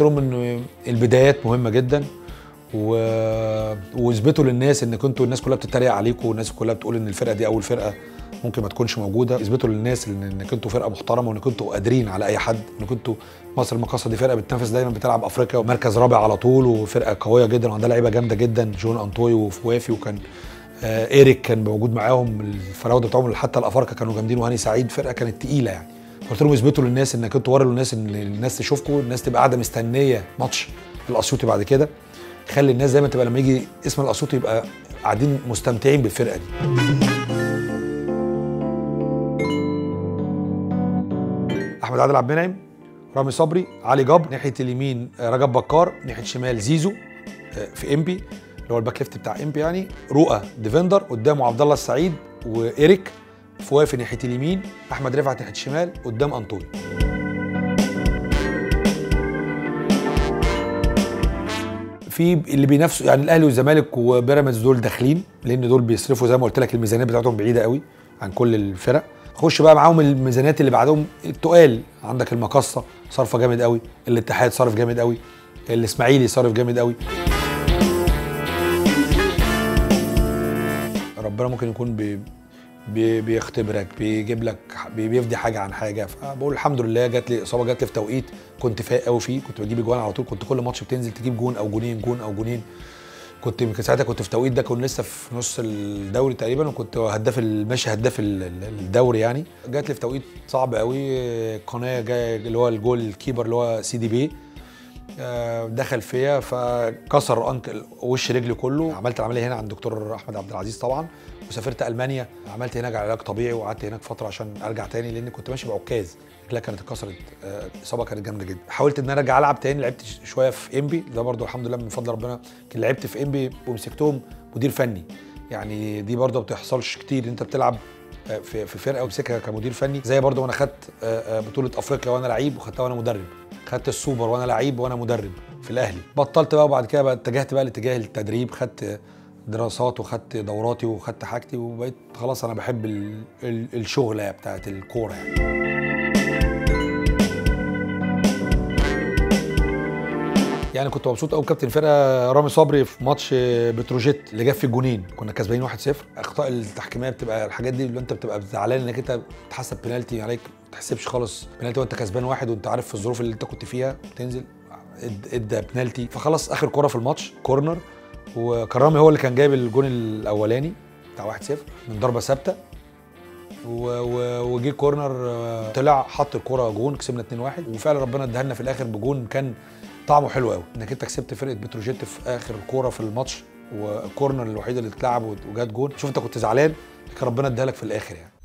قلت لهم ان البدايات مهمه جدا و... واثبتوا للناس ان كنتوا الناس كلها بتتريق عليكم والناس كلها بتقول ان الفرقه دي اول فرقه ممكن ما تكونش موجوده اثبتوا للناس ان ان كنتوا فرقه محترمه وان كنتوا قادرين على اي حد وان كنتوا مصر المقاصه دي فرقه بتنافس دايما بتلعب افريقيا ومركز رابع على طول وفرقه قويه جدا وعندها لعيبه جامده جدا جون انطوي وفوافي وكان آه ايريك كان موجود معاهم الفراوده بتاعهم حتى الافارقه كانوا جامدين وهاني سعيد فرقه كانت تقيله يعني قلت لهم اثبتوا للناس ان كنتوا وروا للناس ان الناس تشوفكم الناس تبقى قاعده مستنيه ماتش الاسيوطي بعد كده خلي الناس دايما تبقى لما يجي اسم الاسيوطي يبقى قاعدين مستمتعين بالفرقه دي احمد عادل عبد المنعم رامي صبري علي جبر ناحيه اليمين رجب بكار ناحيه الشمال زيزو في امبي اللي هو الباك ليفت بتاع امبي يعني رؤى ديفندر قدامه عبد الله السعيد وايريك فوافي ناحيه اليمين احمد رفعت ناحيه الشمال قدام انطوني في اللي بينافسوا يعني الاهلي والزمالك وبيراميدز دول داخلين لان دول بيصرفوا زي ما قلت لك الميزانيات بتاعتهم بعيده قوي عن كل الفرق خش بقى معاهم الميزانيات اللي بعدهم التقال عندك المقصه صرفه جامد قوي الاتحاد صرف جامد قوي الاسماعيلي صرف جامد قوي ربنا ممكن يكون بي بي بيختبرك بيجيب لك بي بيفدي حاجه عن حاجه فبقول الحمد لله جات لي اصابه جات لي في توقيت كنت فايق قوي فيه كنت بجيب اجوان على طول كنت كل ماتش بتنزل تجيب جون او جونين جون او جونين كنت يمكن ساعتها كنت في توقيت ده كنت لسه في نص الدوري تقريبا وكنت هداف ماشي هداف الدوري يعني جات لي في توقيت صعب قوي قناه جايه اللي هو الجول الكيبر اللي هو سي دي بي دخل فيا فكسر انكل وش رجلي كله عملت العمليه هنا عند الدكتور احمد عبد العزيز طبعا وسافرت المانيا عملت هناك علاج طبيعي وقعدت هناك فتره عشان ارجع تاني لان كنت ماشي بعكاز رجلها كانت اتكسرت الاصابه كانت جامده جدا حاولت ان انا ارجع العب تاني لعبت شويه في انبي ده برضو الحمد لله من فضل ربنا كان لعبت في انبي ومسكتهم مدير فني يعني دي برضو ما بتحصلش كتير انت بتلعب في في فرقه وتمسكها كمدير فني زي برضو انا خدت بطوله افريقيا وانا لعيب وخدتها وانا مدرب خدت السوبر وانا لعيب وانا مدرب في الاهلي بطلت بقى وبعد كده بقى اتجهت بقى لاتجاه التدريب خدت دراسات وخدت دوراتي وخدت حاجتي وبقيت خلاص انا بحب ال ال الشغله بتاعت الكوره يعني يعني كنت مبسوط قوي كابتن فرقه رامي صبري في ماتش بتروجيت اللي جاب في الجونين كنا كسبانين 1-0 اخطاء التحكيميه بتبقى الحاجات دي اللي انت بتبقى زعلان انك انت بتحسب بنالتي عليك ما تحسبش خالص بنالتي وانت كسبان واحد وانت عارف في الظروف اللي انت كنت فيها تنزل ادى بنالتي فخلاص اخر كره في الماتش كورنر وكرامي هو اللي كان جايب الجون الاولاني بتاع 1-0 من ضربه ثابته وجي كورنر طلع حط الكره جون كسبنا 2-1 وفعلا ربنا اداها لنا في الاخر بجون كان طعمه حلو قوي انك انت كسبت فرقه بتروجيت في اخر كوره في الماتش والكورنر الوحيد اللي اتلعب وجات جون شوف انت كنت زعلان لكن ربنا اداها لك في الاخر يعني